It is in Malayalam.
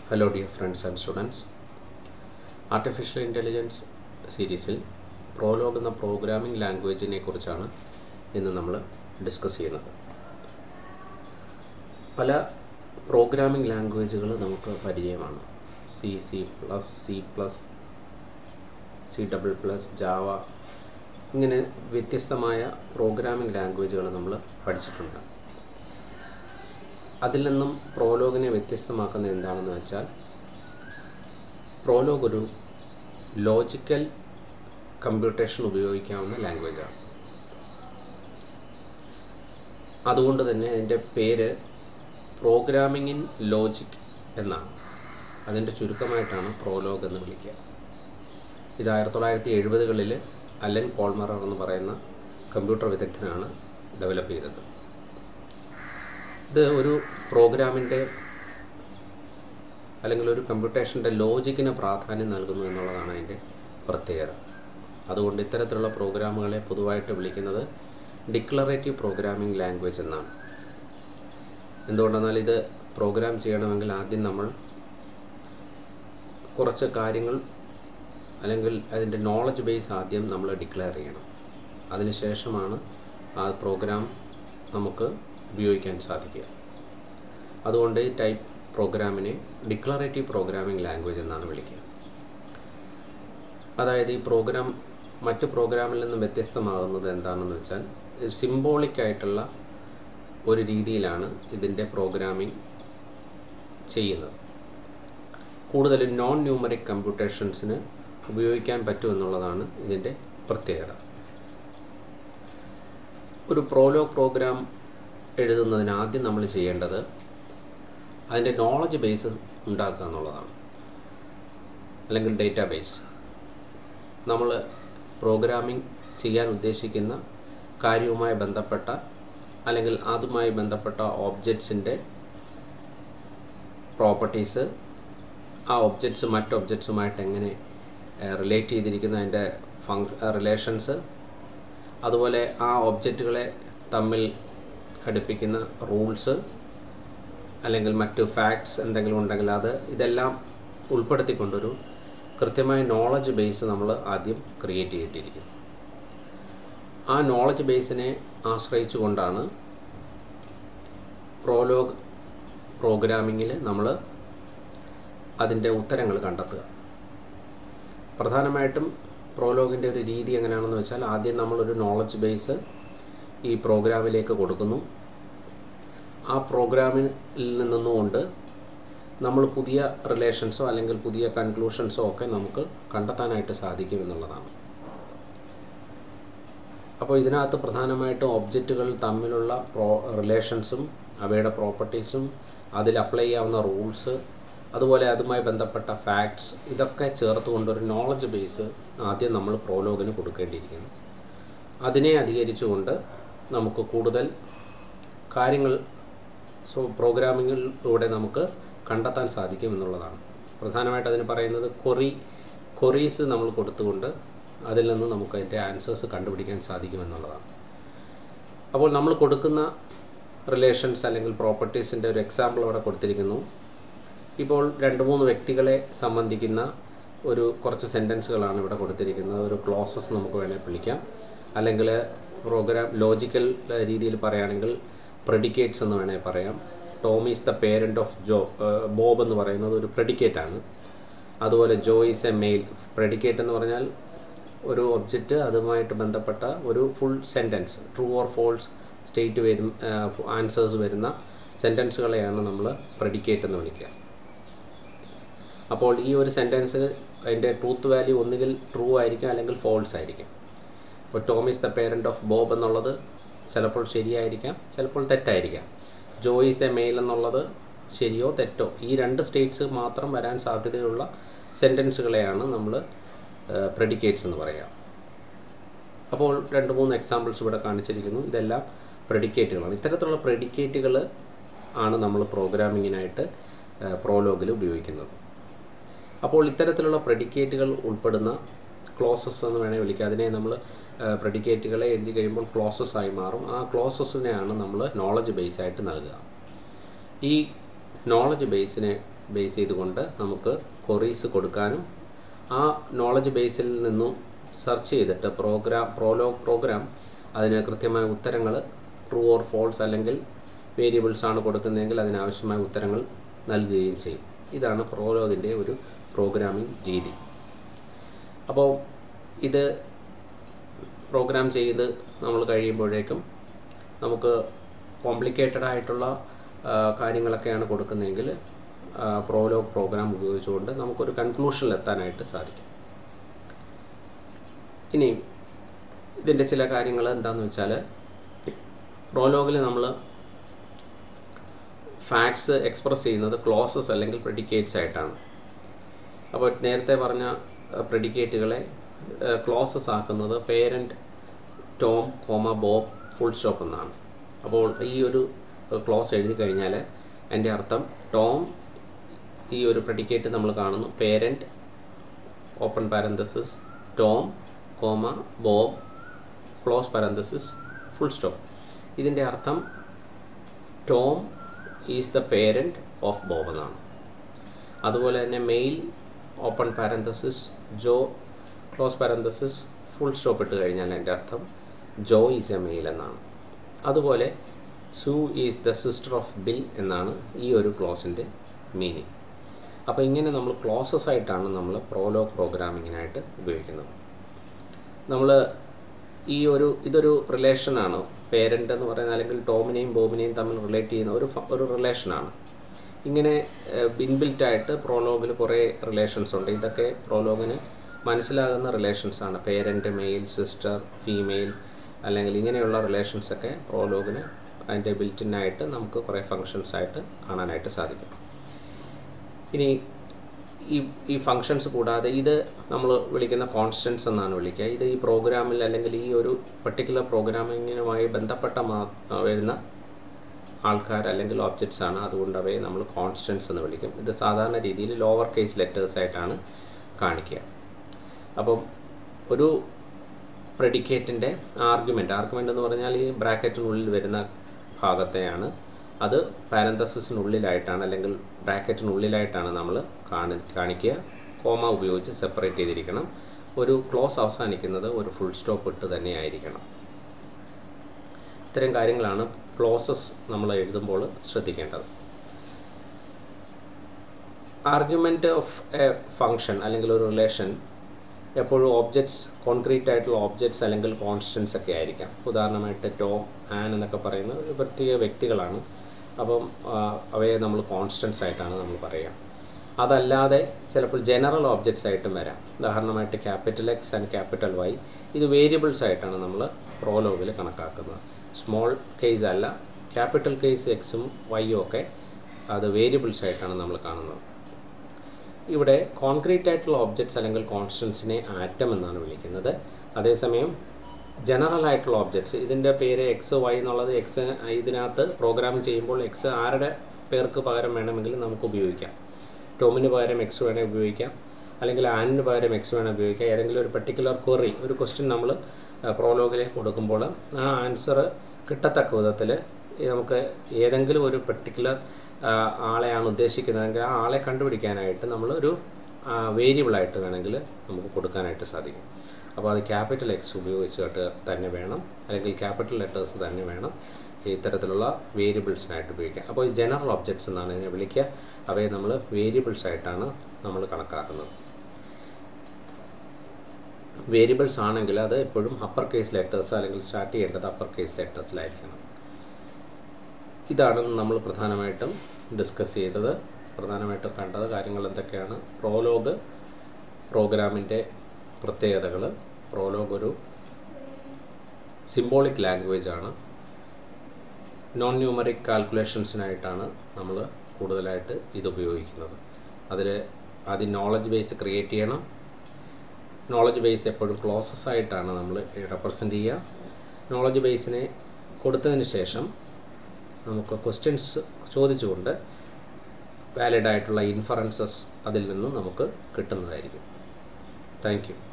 hello dear friends and students artificial intelligence സീരീസിൽ പ്രോലോഗ് എന്ന പ്രോഗ്രാമിംഗ് ലാംഗ്വേജിനെ കുറിച്ചാണ് ഇന്ന് നമ്മൾ ഡിസ്കസ് ചെയ്യുന്നത് പല പ്രോഗ്രാമിംഗ് ലാംഗ്വേജുകൾ നമുക്ക് പരിചയമാണ് C C plus C plus C double plus Java ഇങ്ങനെ വ്യത്യസ്തമായ പ്രോഗ്രാമിംഗ് ലാംഗ്വേജുകൾ നമ്മൾ പഠിച്ചിട്ടുണ്ട് അതിൽ നിന്നും പ്രോലോഗിനെ വ്യത്യസ്തമാക്കുന്നത് എന്താണെന്ന് വെച്ചാൽ പ്രോലോഗ് ഒരു ലോജിക്കൽ കമ്പ്യൂട്ടേഷൻ ഉപയോഗിക്കാവുന്ന ലാംഗ്വേജാണ് അതുകൊണ്ട് തന്നെ അതിൻ്റെ പേര് പ്രോഗ്രാമിംഗ് ഇൻ ലോജിക് എന്നാണ് അതിൻ്റെ ചുരുക്കമായിട്ടാണ് പ്രോലോഗ് എന്ന് വിളിക്കുക ഇത് ആയിരത്തി തൊള്ളായിരത്തി എഴുപതുകളിൽ അലൻ കോൾമറർ എന്ന് പറയുന്ന കമ്പ്യൂട്ടർ വിദഗ്ധനാണ് ഡെവലപ്പ് ചെയ്തത് ഇത് ഒരു പ്രോഗ്രാമിൻ്റെ അല്ലെങ്കിൽ ഒരു കമ്പ്യൂട്ടേഷൻ്റെ ലോജിക്കിന് പ്രാധാന്യം നൽകുന്നു എന്നുള്ളതാണ് അതിൻ്റെ പ്രത്യേകത അതുകൊണ്ട് ഇത്തരത്തിലുള്ള പ്രോഗ്രാമുകളെ പൊതുവായിട്ട് വിളിക്കുന്നത് ഡിക്ലറേറ്റീവ് പ്രോഗ്രാമിംഗ് ലാംഗ്വേജ് എന്നാണ് എന്തുകൊണ്ടെന്നാൽ ഇത് പ്രോഗ്രാം ചെയ്യണമെങ്കിൽ ആദ്യം നമ്മൾ കുറച്ച് കാര്യങ്ങൾ അല്ലെങ്കിൽ അതിൻ്റെ നോളജ് ബേസ് ആദ്യം നമ്മൾ ഡിക്ലെയർ ചെയ്യണം അതിനുശേഷമാണ് ആ പ്രോഗ്രാം നമുക്ക് ഉപയോഗിക്കാൻ സാധിക്കുക അതുകൊണ്ട് ഈ ടൈപ്പ് പ്രോഗ്രാമിനെ ഡിക്ലറേറ്റീവ് പ്രോഗ്രാമിംഗ് ലാംഗ്വേജ് എന്നാണ് വിളിക്കുക അതായത് ഈ പ്രോഗ്രാം മറ്റ് പ്രോഗ്രാമിൽ നിന്നും വ്യത്യസ്തമാകുന്നത് എന്താണെന്ന് വെച്ചാൽ സിംബോളിക് ആയിട്ടുള്ള ഒരു രീതിയിലാണ് ഇതിൻ്റെ പ്രോഗ്രാമിംഗ് ചെയ്യുന്നത് കൂടുതലും നോൺ ന്യൂമറിക് കമ്പ്യൂട്ടേഷൻസിന് ഉപയോഗിക്കാൻ പറ്റും എന്നുള്ളതാണ് ഇതിൻ്റെ പ്രത്യേകത ഒരു പ്രോലോ പ്രോഗ്രാം എഴുതുന്നതിന് ആദ്യം നമ്മൾ ചെയ്യേണ്ടത് അതിൻ്റെ നോളജ് ബേസ് ഉണ്ടാക്കുക എന്നുള്ളതാണ് അല്ലെങ്കിൽ ഡേറ്റാ ബേസ് നമ്മൾ പ്രോഗ്രാമിംഗ് ചെയ്യാൻ ഉദ്ദേശിക്കുന്ന കാര്യവുമായി ബന്ധപ്പെട്ട അല്ലെങ്കിൽ അതുമായി ബന്ധപ്പെട്ട ഓബ്ജക്ട്സിൻ്റെ പ്രോപ്പർട്ടീസ് ആ ഒബ്ജക്ട്സ് മറ്റ് ഒബ്ജക്ട്സുമായിട്ട് എങ്ങനെ റിലേറ്റ് ചെയ്തിരിക്കുന്ന അതിൻ്റെ ഫങ് റിലേഷൻസ് അതുപോലെ ആ ഒബ്ജക്റ്റുകളെ തമ്മിൽ ഘടിപ്പിക്കുന്ന റൂൾസ് അല്ലെങ്കിൽ മറ്റ് ഫാക്ട്സ് എന്തെങ്കിലും ഉണ്ടെങ്കിൽ അത് ഇതെല്ലാം ഉൾപ്പെടുത്തിക്കൊണ്ടൊരു കൃത്യമായ നോളജ് ബേസ് നമ്മൾ ആദ്യം ക്രിയേറ്റ് ചെയ്തിട്ടിരിക്കുന്നു ആ നോളജ് ബേസിനെ ആശ്രയിച്ചുകൊണ്ടാണ് പ്രോലോഗ് പ്രോഗ്രാമിങ്ങിൽ നമ്മൾ അതിൻ്റെ ഉത്തരങ്ങൾ കണ്ടെത്തുക പ്രധാനമായിട്ടും പ്രോലോഗിൻ്റെ ഒരു രീതി എങ്ങനെയാണെന്ന് വെച്ചാൽ ആദ്യം നമ്മളൊരു നോളജ് ബേസ് ഈ പ്രോഗ്രാമിലേക്ക് കൊടുക്കുന്നു ആ പ്രോഗ്രാമിൽ നിന്നുകൊണ്ട് നമ്മൾ പുതിയ റിലേഷൻസോ അല്ലെങ്കിൽ പുതിയ കൺക്ലൂഷൻസോ ഒക്കെ നമുക്ക് കണ്ടെത്താനായിട്ട് സാധിക്കും എന്നുള്ളതാണ് അപ്പോൾ ഇതിനകത്ത് പ്രധാനമായിട്ടും ഒബ്ജക്റ്റുകൾ തമ്മിലുള്ള പ്രോ റിലേഷൻസും അവയുടെ പ്രോപ്പർട്ടീസും അതിൽ അപ്ലൈ ചെയ്യാവുന്ന റൂൾസ് അതുപോലെ അതുമായി ബന്ധപ്പെട്ട ഫാക്ട്സ് ഇതൊക്കെ ചേർത്തുകൊണ്ട് ഒരു നോളജ് ബേസ് ആദ്യം നമ്മൾ പ്രോലോഗിന് കൊടുക്കേണ്ടിയിരിക്കുന്നു അതിനെ അധികരിച്ചുകൊണ്ട് നമുക്ക് കൂടുതൽ കാര്യങ്ങൾ സോ പ്രോഗ്രാമിങ്ങിലൂടെ നമുക്ക് കണ്ടെത്താൻ സാധിക്കും എന്നുള്ളതാണ് പ്രധാനമായിട്ട് അതിന് പറയുന്നത് കൊറി കൊറീസ് നമ്മൾ കൊടുത്തുകൊണ്ട് അതിൽ നിന്ന് നമുക്ക് അതിൻ്റെ ആൻസേഴ്സ് കണ്ടുപിടിക്കാൻ സാധിക്കുമെന്നുള്ളതാണ് അപ്പോൾ നമ്മൾ കൊടുക്കുന്ന റിലേഷൻസ് അല്ലെങ്കിൽ പ്രോപ്പർട്ടീസിൻ്റെ ഒരു എക്സാമ്പിൾ അവിടെ കൊടുത്തിരിക്കുന്നു ഇപ്പോൾ രണ്ട് മൂന്ന് വ്യക്തികളെ സംബന്ധിക്കുന്ന ഒരു കുറച്ച് സെൻറ്റൻസുകളാണ് ഇവിടെ കൊടുത്തിരിക്കുന്നത് ഒരു ക്ലോസസ് നമുക്ക് വേണേൽ വിളിക്കാം അല്ലെങ്കിൽ പ്രോഗ്രാം ലോജിക്കൽ രീതിയിൽ പറയുകയാണെങ്കിൽ പ്രെഡിക്കേറ്റ്സ് എന്ന് വേണേൽ പറയാം Tom is the parent of Joe Bob എന്ന് പറയുന്നത് ഒരു പ്രെഡിക്കേറ്റ് ആണ് അതുപോലെ Joe is a male predicate എന്ന് പറഞ്ഞാൽ ഒരു ഒബ്ജക്റ്റ് അതുമായിട്ട് ബന്ധപ്പെട്ട ഒരു full sentence true or false state വരും ആൻസേഴ്സ് വരുന്ന സെൻറ്റൻസുകളെയാണ് നമ്മൾ പ്രെഡിക്കേറ്റ് എന്ന് വിളിക്കുക അപ്പോൾ ഈ ഒരു സെൻറ്റൻസിൽ അതിൻ്റെ ട്രൂത്ത് വാല്യൂ ഒന്നുകിൽ ട്രൂ ആയിരിക്കും അല്ലെങ്കിൽ ഫോൾസ് ആയിരിക്കും ഇപ്പോൾ Tom is the parent of Bob എന്നുള്ളത് ചിലപ്പോൾ ശരിയായിരിക്കാം ചിലപ്പോൾ തെറ്റായിരിക്കാം ജോയിസ് എ മെയിൽ എന്നുള്ളത് ശരിയോ തെറ്റോ ഈ രണ്ട് സ്റ്റേറ്റ്സ് മാത്രം വരാൻ സാധ്യതയുള്ള സെൻറ്റൻസുകളെയാണ് നമ്മൾ പ്രെഡിക്കേറ്റ്സ് എന്ന് പറയുക അപ്പോൾ രണ്ട് മൂന്ന് എക്സാമ്പിൾസ് ഇവിടെ കാണിച്ചിരിക്കുന്നു ഇതെല്ലാം പ്രെഡിക്കേറ്റുകളാണ് ഇത്തരത്തിലുള്ള പ്രെഡിക്കേറ്റുകൾ ആണ് നമ്മൾ പ്രോഗ്രാമിങ്ങിനായിട്ട് പ്രോലോഗിൽ ഉപയോഗിക്കുന്നത് അപ്പോൾ ഇത്തരത്തിലുള്ള പ്രെഡിക്കേറ്റുകൾ ഉൾപ്പെടുന്ന ക്ലോസസ് എന്ന് വേണേൽ വിളിക്കുക അതിനെ നമ്മൾ പ്രെഡിക്കേറ്റുകളെ എഴുതി കഴിയുമ്പോൾ ക്ലോസസ് ആയി മാറും ആ ക്ലോസസിനെയാണ് നമ്മൾ നോളജ് ബേസ് ആയിട്ട് നൽകുക ഈ നോളജ് ബേസിനെ ബേസ് ചെയ്തുകൊണ്ട് നമുക്ക് കൊറീസ് കൊടുക്കാനും ആ നോളജ് ബേസിൽ നിന്നും സെർച്ച് ചെയ്തിട്ട് പ്രോഗ്രാം പ്രോലോഗ് പ്രോഗ്രാം അതിന് കൃത്യമായ ഉത്തരങ്ങൾ ട്രൂ ഓർ ഫോൾസ് അല്ലെങ്കിൽ വേരിയബിൾസ് ആണ് കൊടുക്കുന്നതെങ്കിൽ അതിനാവശ്യമായ ഉത്തരങ്ങൾ നൽകുകയും ചെയ്യും ഇതാണ് പ്രോലോഗിൻ്റെ ഒരു പ്രോഗ്രാമിംഗ് രീതി അപ്പോൾ ഇത് പ്രോഗ്രാം ചെയ്ത് നമ്മൾ കഴിയുമ്പോഴേക്കും നമുക്ക് കോംപ്ലിക്കേറ്റഡ് ആയിട്ടുള്ള ആ, കാര്യങ്ങളൊക്കെയാണ് കൊടുക്കുന്നതെങ്കിൽ പ്രോലോഗ് പ്രോഗ്രാം ഉപയോഗിച്ചുകൊണ്ട് നമുക്കൊരു കൺക്ലൂഷനിൽ എത്താനായിട്ട് സാധിക്കും ഇനി ഇതിൻ്റെ ചില കാര്യങ്ങൾ എന്താണെന്ന് വെച്ചാൽ പ്രോലോഗിൽ നമ്മൾ ഫാക്ട്സ് എക്സ്പ്രസ് ചെയ്യുന്നത് ക്ലോസസ് അല്ലെങ്കിൽ പ്രെഡിക്കേറ്റ്സ് ആയിട്ടാണ് അപ്പോൾ നേരത്തെ പറഞ്ഞ പ്രെഡിക്കേറ്റുകളെ ക്ലോസസ് ആക്കുന്നത് parent Tom comma Bob full stop എന്നാണ് അപ്പോൾ ഈ ഒരു ക്ലോസ് എഴുതി കഴിഞ്ഞാൽ എൻ്റെ അർത്ഥം ടോം ഈ ഒരു പ്രെഡിക്കേറ്റ് നമ്മൾ കാണുന്നു parent open parenthesis Tom comma Bob close parenthesis full stop ഇതിൻ്റെ അർത്ഥം Tom is the parent of Bob എന്നാണ് അതുപോലെ തന്നെ male open parenthesis Joe close parenthesis full stop ഇട്ട് കഴിഞ്ഞാൽ എൻ്റെ അർത്ഥം ജോ ഈസ് എ മെയിൽ എന്നാണ് അതുപോലെ Sue is the sister of Bill എന്നാണ് ഈ ഒരു ക്ലോസിൻ്റെ മീനിങ് അപ്പോൾ ഇങ്ങനെ നമ്മൾ ക്ലോസസ് ആയിട്ടാണ് നമ്മൾ പ്രോലോഗ് പ്രോഗ്രാമിങ്ങിനായിട്ട് ഉപയോഗിക്കുന്നത് നമ്മൾ ഈ ഒരു ഇതൊരു റിലേഷനാണ് പേരൻ്റ് എന്ന് പറയുന്ന അല്ലെങ്കിൽ ടോമിനെയും ബോബിനെയും തമ്മിൽ റിലേറ്റ് ചെയ്യുന്ന ഒരു ഫ- ഒരു റിലേഷനാണ് ഇങ്ങനെ ഇൻബിൽറ്റ് ആയിട്ട് പ്രോലോഗിൽ കുറേ റിലേഷൻസ് ഉണ്ട് ഇതൊക്കെ പ്രോലോഗിന് മനസ്സിലാകുന്ന റിലേഷൻസ് ആണ് പേരൻ്റ് മെയിൽ സിസ്റ്റർ ഫീമെയിൽ അല്ലെങ്കിൽ ഇങ്ങനെയുള്ള റിലേഷൻസ് ഒക്കെ പ്രോലോഗിന് അതിൻ്റെ ബിൽറ്റിനായിട്ട് നമുക്ക് കുറേ ഫങ്ഷൻസ് ആയിട്ട് കാണാനായിട്ട് സാധിക്കും ഇനി ഈ ഈ ഫങ്ഷൻസ് കൂടാതെ ഇത് നമ്മൾ വിളിക്കുന്ന കോൺസ്റ്റൻസ് എന്നാണ് വിളിക്കുക ഇത് ഈ പ്രോഗ്രാമിൽ അല്ലെങ്കിൽ ഈ ഒരു പർട്ടിക്കുലർ പ്രോഗ്രാമിങ്ങുമായി ബന്ധപ്പെട്ട മാ വരുന്ന ആൾക്കാർ അല്ലെങ്കിൽ ഓബ്ജക്റ്റ്സ് ആണ് അതുകൊണ്ട് അവയെ നമ്മൾ കോൺസ്റ്റൻസ് എന്ന് വിളിക്കും ഇത് സാധാരണ രീതിയിൽ ലോവർ കേസ് ലെറ്റേഴ്സ് ആയിട്ടാണ് കാണിക്കുക അപ്പം ഒരു പ്രെഡിക്കേറ്റിൻ്റെ ആർഗ്യുമെൻ്റ് ആർഗ്യുമെൻ്റ് എന്ന് പറഞ്ഞാൽ ഈ ബ്രാക്കറ്റിനുള്ളിൽ വരുന്ന ഭാഗത്തെയാണ് അത് പാരന്തസിസിനുള്ളിലായിട്ടാണ് അല്ലെങ്കിൽ ബ്രാക്കറ്റിനുള്ളിലായിട്ടാണ് നമ്മൾ കാണി കാണിക്കുക കോമ ഉപയോഗിച്ച് സെപ്പറേറ്റ് ചെയ്തിരിക്കണം ഒരു ക്ലോസ് അവസാനിക്കുന്നത് ഒരു ഫുൾ സ്റ്റോപ്പ് ഇട്ട് തന്നെ ആയിരിക്കണം ഇത്തരം കാര്യങ്ങളാണ് ക്ലോസസ് നമ്മൾ എഴുതുമ്പോൾ ശ്രദ്ധിക്കേണ്ടത് ആർഗ്യുമെൻറ്റ് ഓഫ് എ ഫങ്ഷൻ അല്ലെങ്കിൽ ഒരു റിലേഷൻ എപ്പോഴും ഓബ്ജക്ട്സ് കോൺക്രീറ്റ് ആയിട്ടുള്ള ഓബ്ജക്ട്സ് അല്ലെങ്കിൽ കോൺസ്റ്റൻസ് ഒക്കെ ആയിരിക്കാം ഉദാഹരണമായിട്ട് ടോം ആൻ എന്നൊക്കെ പറയുന്നത് ഒരു പ്രത്യേക വ്യക്തികളാണ് അപ്പം ആ, അവയെ നമ്മൾ കോൺസ്റ്റൻസ് ആയിട്ടാണ് നമ്മൾ പറയുക അതല്ലാതെ ചിലപ്പോൾ ജനറൽ ഓബ്ജക്ട്സ് ആയിട്ടും വരാം ഉദാഹരണമായിട്ട് capital X and capital Y ഇത് വേരിയബിൾസ് ആയിട്ടാണ് നമ്മൾ പ്രോലോഗിൽ കണക്കാക്കുന്നത് സ്മോൾ കേസ് അല്ല ക്യാപിറ്റൽ കേസ് എക്സും വൈയും ഒക്കെ അത് വേരിയബിൾസ് ആയിട്ടാണ് നമ്മൾ കാണുന്നത് ഇവിടെ കോൺക്രീറ്റ് ആയിട്ടുള്ള ഓബ്ജക്ട്സ് അല്ലെങ്കിൽ കോൺസ്റ്റൻസിനെ ആറ്റം എന്നാണ് വിളിക്കുന്നത് അതേസമയം ജനറൽ ആയിട്ടുള്ള ഓബ്ജക്ട്സ് ഇതിൻ്റെ പേര് എക്സ് വൈ എന്നുള്ളത് എക്സ് ഇതിനകത്ത് പ്രോഗ്രാം ചെയ്യുമ്പോൾ എക്സ് ആരുടെ പേർക്ക് പകരം വേണമെങ്കിലും നമുക്ക് ഉപയോഗിക്കാം ടോമിന് പകരം എക്സ് വേണേൽ ഉപയോഗിക്കാം അല്ലെങ്കിൽ ആനിന് പകരം എക്സ് വേണേൽ ഉപയോഗിക്കാം ഏതെങ്കിലും ഒരു പെർട്ടിക്കുലർ ക്വറി ഒരു ക്വസ്റ്റ്യൻ നമ്മൾ പ്രോലോഗിലേക്ക് കൊടുക്കുമ്പോൾ ആ ആൻസർ കിട്ടത്തക്ക വിധത്തിൽ നമുക്ക് ഏതെങ്കിലും ഒരു പെർട്ടിക്കുലർ ആളെയാണ് ഉദ്ദേശിക്കുന്നതെങ്കിൽ ആ ആളെ കണ്ടുപിടിക്കാനായിട്ട് നമ്മൾ ഒരു വേരിയബിളായിട്ട് വേണമെങ്കിൽ നമുക്ക് കൊടുക്കാനായിട്ട് സാധിക്കും അപ്പോൾ അത് ക്യാപിറ്റൽ എക്സ് ഉപയോഗിച്ചിട്ട് തന്നെ വേണം അല്ലെങ്കിൽ ക്യാപിറ്റൽ ലെറ്റേഴ്സ് തന്നെ വേണം ഇത്തരത്തിലുള്ള വേരിയബിൾസിനായിട്ട് ഉപയോഗിക്കാം അപ്പോൾ ഈ ജനറൽ ഒബ്ജക്ട്സ് എന്നാണ് ഇതിനെ വിളിക്കുക അവയെ നമ്മൾ വേരിയബിൾസ് ആയിട്ടാണ് നമ്മൾ കണക്കാക്കുന്നത് വേരിയബിൾസ് ആണെങ്കിൽ അത് എപ്പോഴും അപ്പർ കേസ് ലെറ്റേഴ്സ് അല്ലെങ്കിൽ സ്റ്റാർട്ട് ചെയ്യേണ്ടത് അപ്പർ കേസ് ലെറ്റേഴ്സിലായിരിക്കണം ഇതാണ് നമ്മൾ പ്രധാനമായിട്ടും ഡിസ്കസ് ചെയ്തത് പ്രധാനമായിട്ടും കണ്ടത് കാര്യങ്ങൾ എന്തൊക്കെയാണ് പ്രോലോഗ് പ്രോഗ്രാമിൻ്റെ പ്രത്യേകതകൾ പ്രോലോഗ് ഒരു സിംബോളിക് ലാംഗ്വേജ് ആണ് നോൺ ന്യൂമറിക് കാൽക്കുലേഷൻസിനായിട്ടാണ് നമ്മൾ കൂടുതലായിട്ട് ഇത് ഉപയോഗിക്കുന്നത് അതിൽ ആദ്യം നോളജ് ബേസ് ക്രിയേറ്റ് ചെയ്യണം നോളജ് ബേസ് എപ്പോഴും ക്ലോസസ് ആയിട്ടാണ് നമ്മൾ റെപ്രസെൻ്റ് ചെയ്യുക നോളജ് ബേസിനെ കൊടുത്തതിന് ശേഷം നമുക്ക് ക്വസ്റ്റ്യൻസ് ചോദിച്ചുകൊണ്ട് വാലിഡ് ആയിട്ടുള്ള ഇൻഫറൻസസ് അതിൽ നിന്നും നമുക്ക് കിട്ടുന്നതായിരിക്കും താങ്ക് യു